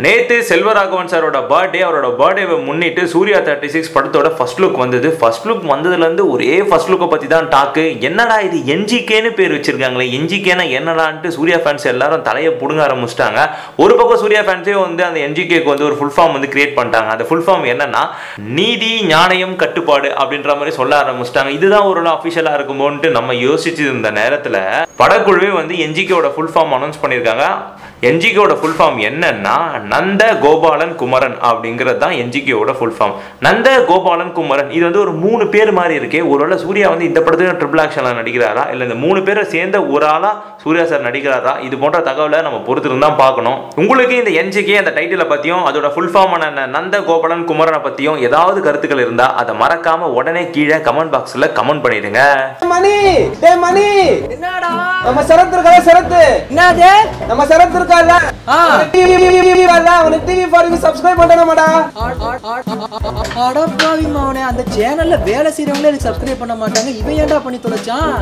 நேத்து செல்வராகவன் சாரோட பர்த்டே அவரோட பர்த்டேவை முன்னிட்டு சூர்யா தேர்ட்டி சிக்ஸ் படத்தோட ஃபர்ஸ்ட் லுக் வந்தது ஃபர்ஸ்ட் லுக் வந்ததுலேருந்து ஒரே ஃபர்ஸ்ட் லுக்கை பற்றி தான் டாக்கு என்னடா இது என்ஜிகேன்னு பேர் வச்சிருக்காங்களே என்ஜிகேனா என்னடான்ட்டு சூர்யா ஃபேன்ஸ் எல்லாரும் தலையை பிடுங்க ஆரம்பிச்சிட்டாங்க ஒரு பக்கம் சூர்யா ஃபேன்ஸே வந்து அந்த என்ஜிகேக்கு வந்து ஒரு ஃபுல் ஃபார்ம் வந்து கிரியேட் பண்ணிட்டாங்க அந்த ஃபுல் ஃபார்ம் என்னன்னா நீதி ஞானயம் கட்டுப்பாடு அப்படின்ற மாதிரி சொல்ல ஆரம்பிச்சிட்டாங்க இதுதான் ஒரு அஃபிஷியலாக இருக்குமோன்ட்டு நம்ம யோசிச்சு இருந்த நேரத்தில் படக்குழுவே வந்து என்ஜிகேவோட ஃபுல் ஃபார்ம் அனௌன்ஸ் பண்ணியிருக்காங்க என்ஜிகேவோட ஃபுல் ஃபார்ம் என்னன்னா நந்த கோபாலன் குமரன் அப்படிங்கிறது தான் என்ஜிகேவோட ஃபுல் ஃபார்ம் நந்த கோபாலன் குமரன் இது வந்து ஒரு மூணு பேர் மாதிரி இருக்கே ஒருவேளை சூர்யா வந்து இந்த படத்துல ட்ரிபிள் ஆக்ஷனில் நடிக்கிறாரா இல்லை இந்த மூணு பேரை சேர்ந்த ஒரு ஆளா சூர்யா சார் நடிக்கிறாரா இது போன்ற தகவலை நம்ம பொறுத்திருந்து தான் பார்க்கணும் உங்களுக்கு இந்த என்ஜிகே அந்த டைட்டிலை பற்றியும் அதோட ஃபுல் ஃபார்மான நந்த கோபாலன் குமரனை பற்றியும் ஏதாவது கருத்துக்கள் இருந்தால் அதை மறக்காம உடனே கீழே கமெண்ட் பாக்ஸில் கமெண்ட் பண்ணிடுங்க மணி டே மணி என்னடா நம்ம சரத் இருக்கா சரத் என்னது நம்ம சரத் இருக்கால ஆ. அவனுக்கு டிவி ஃபார் சப்ஸ்கிரைப் பண்ணணுமாடா அடப்பாவி மவனே அந்த சேனல்ல வேலை செய்யறவங்களே எனக்கு சப்ஸ்கிரைப் பண்ண மாட்டாங்க இவன் ஏன்டா பண்ணி தொலைச்சான்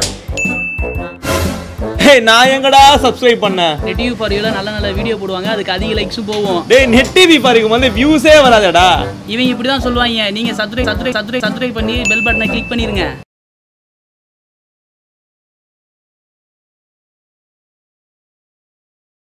டேய் நான் எங்கடா சப்ஸ்கிரைப் பண்ணேன் நெட் டிவி ஃபார் யூல நல்ல நல்ல வீடியோ போடுவாங்க அதுக்கு அதிக லைக்ஸும் போகும் டேய் நெட் டிவி பாருங்க வந்து வியூஸே வராதடா இவங்க இப்படி தான் சொல்லுவாங்க நீங்க சப்ஸ்கிரைப் சப்ஸ்கிரைப் சப்ஸ்கிரைப் சப்ஸ்கிரைப் பண்ணி பெல் பட்டனை கிளிக் பண்ணிருங்க